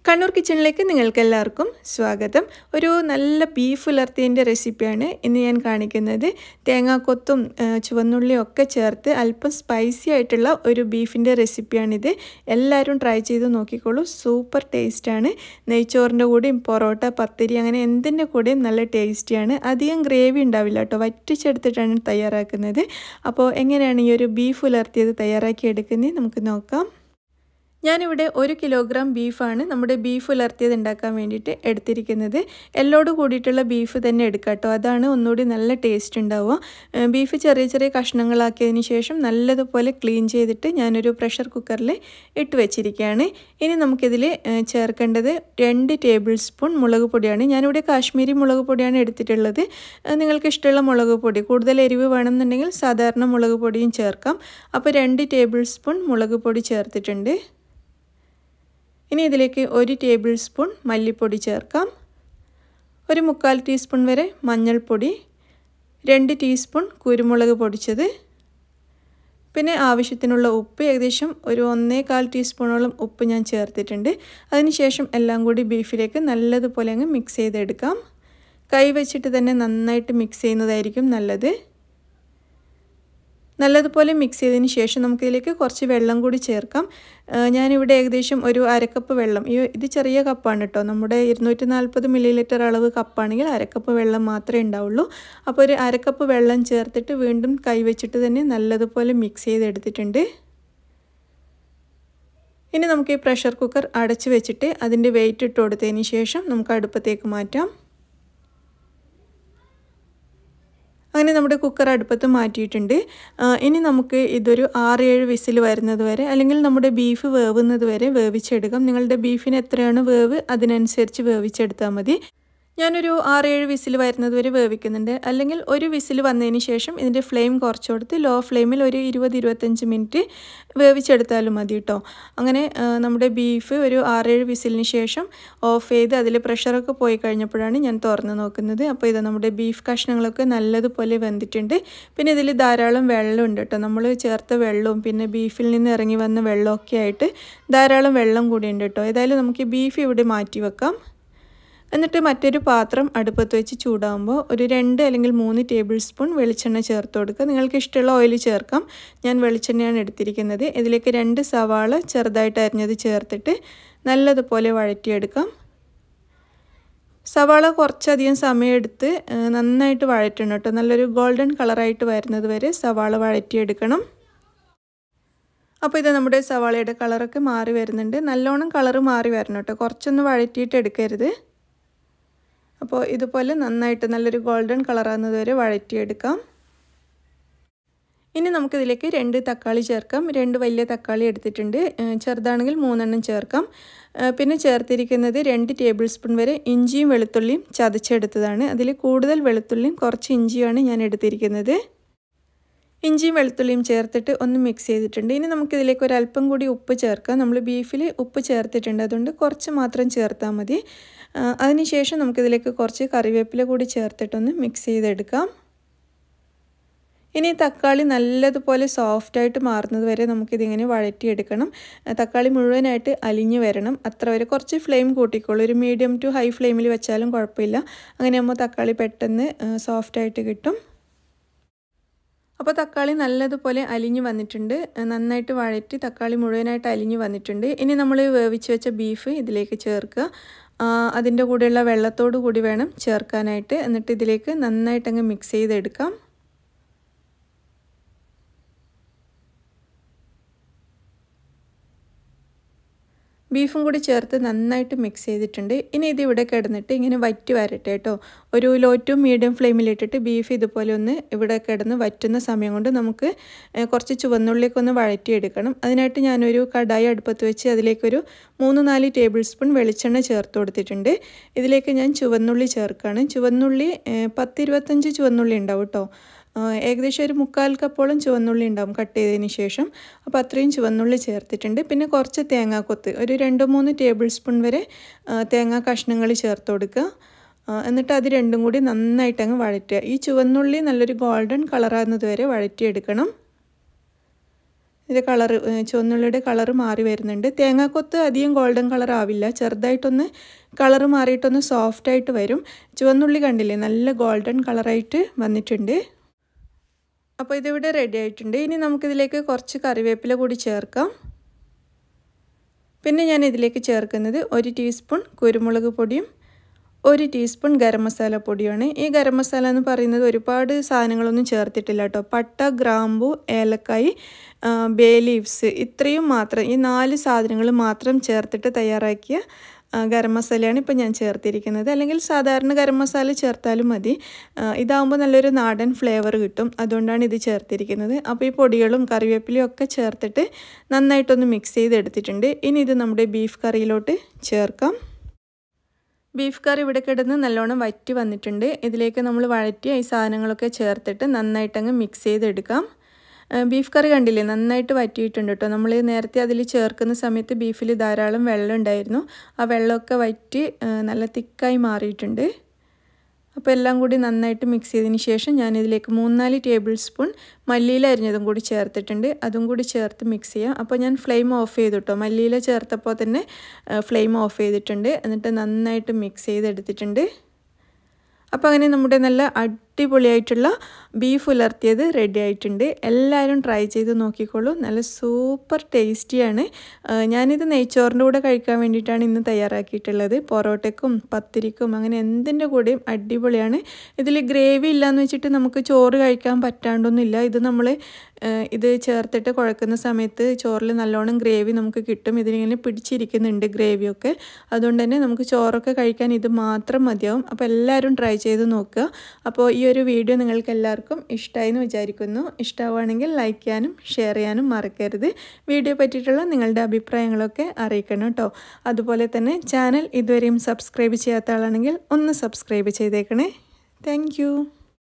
കണ്ണൂർ കിച്ചണിലേക്ക് നിങ്ങൾക്ക് എല്ലാവർക്കും സ്വാഗതം ഒരു നല്ല ബീഫ് ഉലർത്തിയതിൻ്റെ റെസിപ്പിയാണ് ഇന്ന് ഞാൻ കാണിക്കുന്നത് തേങ്ങാക്കൊത്തും ആ, ചുവന്നുള്ളിയും ഒക്കെ ചേർത്ത് അല്പം സ്പൈസി ആയിട്ടുള്ള ഒരു ബീഫിൻ്റെ റെസിപ്പിയാണിത് എല്ലാവരും ട്രൈ ചെയ്ത് നോക്കിക്കോളൂ സൂപ്പർ ടേസ്റ്റാണ് നെയ്ച്ചോറിൻ്റെ കൂടെയും പൊറോട്ട പത്തിരി അങ്ങനെ എന്തിൻ്റെ കൂടെയും നല്ല ടേസ്റ്റിയാണ് അധികം ഗ്രേവി ഉണ്ടാവില്ല കേട്ടോ വറ്റിച്ചെടുത്തിട്ടാണ് തയ്യാറാക്കുന്നത് അപ്പോൾ എങ്ങനെയാണ് ഈ ഒരു ബീഫ് ഉലർത്തിയത് തയ്യാറാക്കി എടുക്കുന്നത് നമുക്ക് നോക്കാം ഞാനിവിടെ ഒരു കിലോഗ്രാം ബീഫാണ് നമ്മുടെ ബീഫ് ഉലർത്തിയത് ഉണ്ടാക്കാൻ വേണ്ടിയിട്ട് എടുത്തിരിക്കുന്നത് എല്ലോട് കൂടിയിട്ടുള്ള ബീഫ് തന്നെ എടുക്കാം കേട്ടോ അതാണ് ഒന്നുകൂടി നല്ല ടേസ്റ്റ് ഉണ്ടാവുക ഏഹ് ബീഫ് ചെറിയ ചെറിയ കഷ്ണങ്ങളാക്കിയതിന് ശേഷം നല്ലതുപോലെ ക്ലീൻ ചെയ്തിട്ട് ഞാനൊരു പ്രഷർ കുക്കറിൽ ഇട്ട് വെച്ചിരിക്കുകയാണ് ഇനി നമുക്കിതിൽ ഏഹ് ചേർക്കേണ്ടത് രണ്ട് ടേബിൾ സ്പൂൺ മുളക് പൊടിയാണ് ഞാനിവിടെ കാശ്മീരി മുളക് പൊടിയാണ് എടുത്തിട്ടുള്ളത് ഏഹ് നിങ്ങൾക്ക് ഇഷ്ടമുള്ള മുളക് പൊടി കൂടുതൽ എരിവ് വേണമെന്നുണ്ടെങ്കിൽ സാധാരണ മുളക് പൊടിയും ചേർക്കാം അപ്പോൾ രണ്ട് ടേബിൾ സ്പൂൺ മുളക് പൊടി ചേർത്തിട്ടുണ്ട് ഇനി ഇതിലേക്ക് ഒരു ടേബിൾ സ്പൂൺ മല്ലിപ്പൊടി ചേർക്കാം ഒരു മുക്കാൽ ടീസ്പൂൺ വരെ മഞ്ഞൾപ്പൊടി രണ്ട് ടീസ്പൂൺ കുരുമുളക് പൊടിച്ചത് പിന്നെ ആവശ്യത്തിനുള്ള ഉപ്പ് ഏകദേശം ഒരു ഒന്നേകാൽ ടീസ്പൂണോളം ഉപ്പ് ഞാൻ ചേർത്തിട്ടുണ്ട് അതിനുശേഷം എല്ലാം കൂടി ബീഫിലേക്ക് നല്ലതുപോലെ അങ്ങ് മിക്സ് ചെയ്തെടുക്കാം കൈ വെച്ചിട്ട് തന്നെ നന്നായിട്ട് മിക്സ് ചെയ്യുന്നതായിരിക്കും നല്ലത് നല്ലതുപോലെ മിക്സ് ചെയ്തതിന് ശേഷം നമുക്കിതിലേക്ക് കുറച്ച് വെള്ളം കൂടി ചേർക്കാം ഞാനിവിടെ ഏകദേശം ഒരു അരക്കപ്പ് വെള്ളം ഈ ഇത് ചെറിയ കപ്പാണ് കേട്ടോ നമ്മുടെ ഇരുന്നൂറ്റി നാൽപ്പത് മില്ലി ലിറ്റർ അളവ് കപ്പാണെങ്കിൽ അരക്കപ്പ് വെള്ളം മാത്രമേ ഉണ്ടാവുള്ളൂ അപ്പോൾ ഒരു അരക്കപ്പ് വെള്ളം ചേർത്തിട്ട് വീണ്ടും കൈവച്ചിട്ട് തന്നെ നല്ലതുപോലെ മിക്സ് ചെയ്തെടുത്തിട്ടുണ്ട് ഇനി നമുക്ക് ഈ പ്രഷർ കുക്കർ അടച്ച് വെച്ചിട്ട് അതിൻ്റെ വെയിറ്റ് ഇട്ട് കൊടുത്തതിന് ശേഷം നമുക്ക് അടുപ്പത്തേക്ക് മാറ്റാം അങ്ങനെ നമ്മുടെ കുക്കർ അടുപ്പത്ത് മാറ്റിയിട്ടുണ്ട് ഇനി നമുക്ക് ഇതൊരു ആറ് ഏഴ് വിസിൽ വരുന്നത് വരെ അല്ലെങ്കിൽ നമ്മുടെ ബീഫ് വേവുന്നത് വരെ വേവിച്ചെടുക്കാം നിങ്ങളുടെ ബീഫിന് എത്രയാണ് വേവ് അതിനനുസരിച്ച് വേവിച്ചെടുത്താൽ മതി ഞാനൊരു ആറേഴ് വിസിൽ വരുന്നത് വരെ വേവിക്കുന്നുണ്ട് അല്ലെങ്കിൽ ഒരു വിസിൽ വന്നതിന് ശേഷം ഇതിൻ്റെ ഫ്ലെയിം കുറച്ച് കൊടുത്ത് ലോ ഫ്ലെയിമിൽ ഒരു ഇരുപത് ഇരുപത്തഞ്ച് മിനിറ്റ് വേവിച്ചെടുത്താലും മതി കേട്ടോ അങ്ങനെ നമ്മുടെ ബീഫ് ഒരു ആറേഴ് വിസിലിന് ശേഷം ഓഫ് ചെയ്ത് അതിൽ പ്രഷറൊക്കെ പോയി കഴിഞ്ഞപ്പോഴാണ് ഞാൻ തുറന്ന് നോക്കുന്നത് അപ്പോൾ ഇത് നമ്മുടെ ബീഫ് കഷ്ണങ്ങളൊക്കെ നല്ലതുപോലെ വെന്തിട്ടുണ്ട് പിന്നെ ഇതിൽ ധാരാളം വെള്ളമുണ്ട് കേട്ടോ നമ്മൾ ചേർത്ത വെള്ളവും പിന്നെ ബീഫിൽ നിന്ന് ഇറങ്ങി വന്ന വെള്ളമൊക്കെ ആയിട്ട് ധാരാളം വെള്ളം കൂടി ഉണ്ട് കേട്ടോ ഏതായാലും നമുക്ക് ബീഫ് ഇവിടെ മാറ്റി വെക്കാം എന്നിട്ട് മറ്റൊരു പാത്രം അടുപ്പത്ത് വെച്ച് ചൂടാകുമ്പോൾ ഒരു രണ്ട് അല്ലെങ്കിൽ മൂന്ന് ടേബിൾ സ്പൂൺ വെളിച്ചെണ്ണ ചേർത്ത് കൊടുക്കുക നിങ്ങൾക്ക് ഇഷ്ടമുള്ള ഓയിൽ ചേർക്കാം ഞാൻ വെളിച്ചെണ്ണയാണ് എടുത്തിരിക്കുന്നത് ഇതിലേക്ക് രണ്ട് സവാള ചെറുതായിട്ട് അരിഞ്ഞത് ചേർത്തിട്ട് നല്ലതുപോലെ വഴറ്റിയെടുക്കാം സവാള കുറച്ചധികം സമയമെടുത്ത് നന്നായിട്ട് വഴറ്റണം കേട്ടോ നല്ലൊരു ഗോൾഡൻ കളറായിട്ട് വരുന്നത് വരെ സവാള വഴറ്റിയെടുക്കണം അപ്പോൾ ഇത് നമ്മുടെ സവാളയുടെ കളറൊക്കെ മാറി വരുന്നുണ്ട് നല്ലോണം കളറ് മാറി വരണം കേട്ടോ കുറച്ചൊന്ന് വഴറ്റിയിട്ട് എടുക്കരുത് അപ്പോൾ ഇതുപോലെ നന്നായിട്ട് നല്ലൊരു ഗോൾഡൻ കളറാകുന്നത് വരെ വഴറ്റിയെടുക്കാം ഇനി നമുക്കിതിലേക്ക് രണ്ട് തക്കാളി ചേർക്കാം രണ്ട് വലിയ തക്കാളി എടുത്തിട്ടുണ്ട് ചെറുതാണെങ്കിൽ മൂന്നെണ്ണം ചേർക്കാം പിന്നെ ചേർത്തിരിക്കുന്നത് രണ്ട് ടേബിൾ സ്പൂൺ വരെ ഇഞ്ചിയും വെളുത്തുള്ളിയും ചതച്ചെടുത്തതാണ് അതിൽ കൂടുതൽ വെളുത്തുള്ളിയും കുറച്ച് ഇഞ്ചിയുമാണ് ഞാൻ എടുത്തിരിക്കുന്നത് ഇഞ്ചിയും വെളുത്തുള്ളിയും ചേർത്തിട്ട് ഒന്ന് മിക്സ് ചെയ്തിട്ടുണ്ട് ഇനി നമുക്കിതിലേക്ക് ഒരു അല്പം കൂടി ഉപ്പ് ചേർക്കാം നമ്മൾ ബീഫിൽ ഉപ്പ് ചേർത്തിട്ടുണ്ട് അതുകൊണ്ട് കുറച്ച് മാത്രം ചേർത്താൽ മതി അതിനുശേഷം നമുക്കിതിലേക്ക് കുറച്ച് കറിവേപ്പില കൂടി ചേർത്തിട്ടൊന്ന് മിക്സ് ചെയ്തെടുക്കാം ഇനി തക്കാളി നല്ലതുപോലെ സോഫ്റ്റായിട്ട് മാറുന്നത് വരെ നമുക്കിതിങ്ങനെ വഴറ്റിയെടുക്കണം തക്കാളി മുഴുവനായിട്ട് അലിഞ്ഞു വരണം അത്ര വരെ കുറച്ച് ഫ്ലെയിം കൂട്ടിക്കോളൂ ഒരു മീഡിയം ടു ഹൈ ഫ്ലെയിമിൽ വെച്ചാലും കുഴപ്പമില്ല അങ്ങനെയാകുമ്പോൾ തക്കാളി പെട്ടെന്ന് സോഫ്റ്റായിട്ട് കിട്ടും അപ്പോൾ തക്കാളി നല്ലതുപോലെ അലിഞ്ഞു വന്നിട്ടുണ്ട് നന്നായിട്ട് വഴറ്റി തക്കാളി മുഴുവനായിട്ട് അലിഞ്ഞു വന്നിട്ടുണ്ട് ഇനി നമ്മൾ വേവിച്ച് വെച്ച ബീഫ് ഇതിലേക്ക് ചേർക്കുക അതിൻ്റെ കൂടെയുള്ള വെള്ളത്തോടു കൂടി വേണം ചേർക്കാനായിട്ട് എന്നിട്ട് ഇതിലേക്ക് നന്നായിട്ട് അങ്ങ് മിക്സ് ചെയ്തെടുക്കാം ബീഫും കൂടി ചേർത്ത് നന്നായിട്ട് മിക്സ് ചെയ്തിട്ടുണ്ട് ഇനി ഇത് ഇവിടെ കിടന്നിട്ട് ഇങ്ങനെ വറ്റി വരട്ടെ കേട്ടോ ഒരു ലോ ടു മീഡിയം ഫ്ലെയിമിലിട്ടിട്ട് ബീഫ് ഇതുപോലെ ഒന്ന് ഇവിടെ കിടന്ന് വറ്റുന്ന സമയം കൊണ്ട് നമുക്ക് കുറച്ച് ചുവന്നുള്ളിയൊക്കെ ഒന്ന് വഴറ്റിയെടുക്കണം അതിനായിട്ട് ഞാനൊരു കടായി അടുപ്പത്ത് വെച്ച് അതിലേക്കൊരു മൂന്ന് നാല് ടേബിൾ സ്പൂൺ വെളിച്ചെണ്ണ ചേർത്ത് കൊടുത്തിട്ടുണ്ട് ഇതിലേക്ക് ഞാൻ ചുവന്നുള്ളി ചേർക്കുകയാണ് ചുവന്നുള്ളി പത്തിരുപത്തഞ്ച് ചുവന്നുള്ളി ഉണ്ടാവും കേട്ടോ ഏകദേശം ഒരു മുക്കാൽ കപ്പോളം ചുവന്നുള്ളി ഉണ്ടാവും കട്ട് ചെയ്തതിന് ശേഷം അപ്പോൾ അത്രയും ചുവന്നുള്ളി ചേർത്തിട്ടുണ്ട് പിന്നെ കുറച്ച് തേങ്ങാക്കൊത്ത് ഒരു രണ്ട് മൂന്ന് ടേബിൾ സ്പൂൺ വരെ തേങ്ങാ കഷ്ണങ്ങൾ ചേർത്ത് കൊടുക്കുക എന്നിട്ട് അത് രണ്ടും കൂടി നന്നായിട്ട് അങ്ങ് വഴറ്റുക ഈ ചുവന്നുള്ളി നല്ലൊരു ഗോൾഡൻ കളറാകുന്നത് വരെ വഴറ്റിയെടുക്കണം ഇതിൻ്റെ കളറ് ചുവന്നുള്ളിയുടെ കളറ് മാറി വരുന്നുണ്ട് തേങ്ങാക്കൊത്ത് അധികം ഗോൾഡൻ കളർ ആവില്ല ചെറുതായിട്ടൊന്ന് കളറ് മാറിയിട്ടൊന്ന് സോഫ്റ്റായിട്ട് വരും ചുവന്നുള്ളി കണ്ടില്ലേ നല്ല ഗോൾഡൻ കളറായിട്ട് വന്നിട്ടുണ്ട് അപ്പോൾ ഇതിവിടെ റെഡി ആയിട്ടുണ്ട് ഇനി നമുക്കിതിലേക്ക് കുറച്ച് കറിവേപ്പില കൂടി ചേർക്കാം പിന്നെ ഞാൻ ഇതിലേക്ക് ചേർക്കുന്നത് ഒരു ടീസ്പൂൺ കുരുമുളക് പൊടിയും ഒരു ടീസ്പൂൺ ഗരം മസാല പൊടിയാണ് ഈ ഗരം മസാല എന്ന് പറയുന്നത് ഒരുപാട് സാധനങ്ങളൊന്നും ചേർത്തിട്ടില്ല കേട്ടോ പട്ട ഗ്രാമ്പു ഏലക്കായി ബേ ലീവ്സ് ഇത്രയും മാത്രം ഈ നാല് സാധനങ്ങൾ മാത്രം ചേർത്തിട്ട് തയ്യാറാക്കിയ ഗരം മസാലയാണ് ഇപ്പോൾ ഞാൻ ചേർത്തിരിക്കുന്നത് അല്ലെങ്കിൽ സാധാരണ ഗരം മസാല ചേർത്താലും മതി ഇതാകുമ്പോൾ നല്ലൊരു നാടൻ ഫ്ലേവർ കിട്ടും അതുകൊണ്ടാണ് ഇത് ചേർത്തിരിക്കുന്നത് അപ്പോൾ ഈ പൊടികളും കറിവേപ്പിലയും ഒക്കെ ചേർത്തിട്ട് നന്നായിട്ടൊന്ന് മിക്സ് ചെയ്തെടുത്തിട്ടുണ്ട് ഇനി ഇത് നമ്മുടെ ബീഫ് കറിയിലോട്ട് ചേർക്കാം ബീഫ് കറി ഇവിടെ കിടന്ന് നല്ലോണം വറ്റി വന്നിട്ടുണ്ട് ഇതിലേക്ക് നമ്മൾ വഴറ്റി ഈ സാധനങ്ങളൊക്കെ ചേർത്തിട്ട് നന്നായിട്ടങ്ങ് മിക്സ് ചെയ്തെടുക്കാം ബീഫ് കറി കണ്ടില്ലേ നന്നായിട്ട് വറ്റിയിട്ടുണ്ട് കേട്ടോ നമ്മൾ നേരത്തെ അതിൽ ചേർക്കുന്ന സമയത്ത് ബീഫിൽ ധാരാളം വെള്ളം ഉണ്ടായിരുന്നു ആ വെള്ളമൊക്കെ വറ്റി നല്ല തിക്കായി മാറിയിട്ടുണ്ട് അപ്പോൾ എല്ലാം കൂടി നന്നായിട്ട് മിക്സ് ചെയ്തതിന് ശേഷം ഞാനിതിലേക്ക് മൂന്നാല് ടേബിൾ സ്പൂൺ മല്ലിയില അരിഞ്ഞതും കൂടി ചേർത്തിട്ടുണ്ട് അതും കൂടി ചേർത്ത് മിക്സ് ചെയ്യാം അപ്പോൾ ഞാൻ ഫ്ലെയിം ഓഫ് ചെയ്തു കേട്ടോ മല്ലിയില ചേർത്തപ്പോൾ തന്നെ ഫ്ലെയിം ഓഫ് ചെയ്തിട്ടുണ്ട് എന്നിട്ട് നന്നായിട്ട് മിക്സ് ചെയ്തെടുത്തിട്ടുണ്ട് അപ്പോൾ അങ്ങനെ നമ്മുടെ നല്ല അടിപൊളിയായിട്ടുള്ള ബീഫ് ഉലർത്തിയത് റെഡി ആയിട്ടുണ്ട് എല്ലാവരും ട്രൈ ചെയ്ത് നോക്കിക്കോളൂ നല്ല സൂപ്പർ ടേസ്റ്റിയാണ് ഞാനിത് നെയ്ച്ചോറിൻ്റെ കൂടെ കഴിക്കാൻ വേണ്ടിയിട്ടാണ് ഇന്ന് തയ്യാറാക്കിയിട്ടുള്ളത് പൊറോട്ടയ്ക്കും പത്തിരിക്കും അങ്ങനെ എന്തിൻ്റെ കൂടെയും അടിപൊളിയാണ് ഇതിൽ ഗ്രേവി ഇല്ലയെന്ന് വെച്ചിട്ട് നമുക്ക് ചോറ് കഴിക്കാൻ പറ്റാണ്ടൊന്നുമില്ല ഇത് നമ്മൾ ഇത് ചേർത്തിട്ട് കുഴക്കുന്ന സമയത്ത് ചോറിൽ നല്ലോണം ഗ്രേവി നമുക്ക് കിട്ടും ഇതിലിങ്ങനെ പിടിച്ചിരിക്കുന്നുണ്ട് ഗ്രേവിയൊക്കെ അതുകൊണ്ട് തന്നെ നമുക്ക് ചോറൊക്കെ കഴിക്കാൻ ഇത് മാത്രം മതിയാവും അപ്പോൾ എല്ലാവരും ട്രൈ ചെയ്ത് നോക്കുക അപ്പോൾ ഈ ഒരു വീഡിയോ നിങ്ങൾക്ക് എല്ലാവർക്കും ഇഷ്ടമായി എന്ന് വിചാരിക്കുന്നു ഇഷ്ടമാവുകയാണെങ്കിൽ ലൈക്ക് ചെയ്യാനും ഷെയർ ചെയ്യാനും മറക്കരുത് വീഡിയോ പറ്റിയിട്ടുള്ള നിങ്ങളുടെ അഭിപ്രായങ്ങളൊക്കെ അറിയിക്കണം കേട്ടോ അതുപോലെ തന്നെ ചാനൽ ഇതുവരെയും സബ്സ്ക്രൈബ് ചെയ്യാത്ത ആളാണെങ്കിൽ ഒന്ന് സബ്സ്ക്രൈബ് ചെയ്തേക്കണേ താങ്ക്